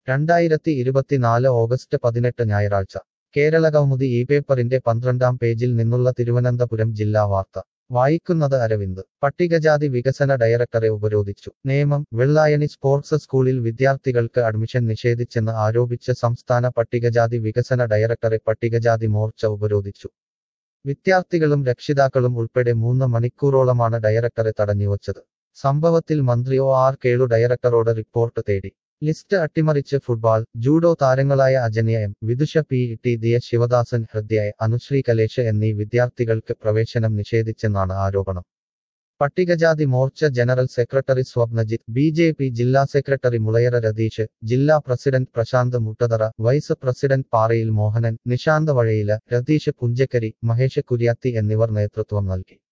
രണ്ടായിരത്തി ഇരുപത്തിനാല് ഓഗസ്റ്റ് പതിനെട്ട് ഞായറാഴ്ച കേരളകൗമുദി ഈ പേപ്പറിന്റെ പന്ത്രണ്ടാം പേജിൽ നിന്നുള്ള തിരുവനന്തപുരം ജില്ലാ വാർത്ത വായിക്കുന്നത് അരവിന്ദ് പട്ടികജാതി വികസന ഡയറക്ടറെ ഉപരോധിച്ചു നിയമം വെള്ളായണി സ്പോർട്സ് സ്കൂളിൽ വിദ്യാർത്ഥികൾക്ക് അഡ്മിഷൻ നിഷേധിച്ചെന്ന് ആരോപിച്ച് സംസ്ഥാന പട്ടികജാതി വികസന ഡയറക്ടറെ പട്ടികജാതി മോർച്ച ഉപരോധിച്ചു വിദ്യാർത്ഥികളും രക്ഷിതാക്കളും ഉൾപ്പെടെ മൂന്ന് മണിക്കൂറോളമാണ് ഡയറക്ടറെ തടഞ്ഞുവച്ചത് സംഭവത്തിൽ മന്ത്രി ഒ ആർ കേളു ഡയറക്ടറോട് റിപ്പോർട്ട് തേടി ലിസ്റ്റ് അട്ടിമറിച്ച് ഫുട്ബോൾ ജൂഡോ താരങ്ങളായ Ajanya M Vidusha P T Diya Sivadasan Hridaya Anusree Kalesh എന്നീ വിദ്യാർത്ഥികൾക്ക് പ്രവേശനം നിഷേധിച്ചെന്നാണ് ആരോപണം പട്ടികജാതി Morcha general secretary Swapnajith B J P ജില്ലാ സെക്രട്ടറി മുളയറ രതീഷ് ജില്ലാ president Prasanth Muttathara vice president Parayil Mohanan Nishanth Vazhayila Ratheesh പുഞ്ചക്കരി Mahesh Kuriyathi എന്നിവർ നേതൃത്വം നൽകി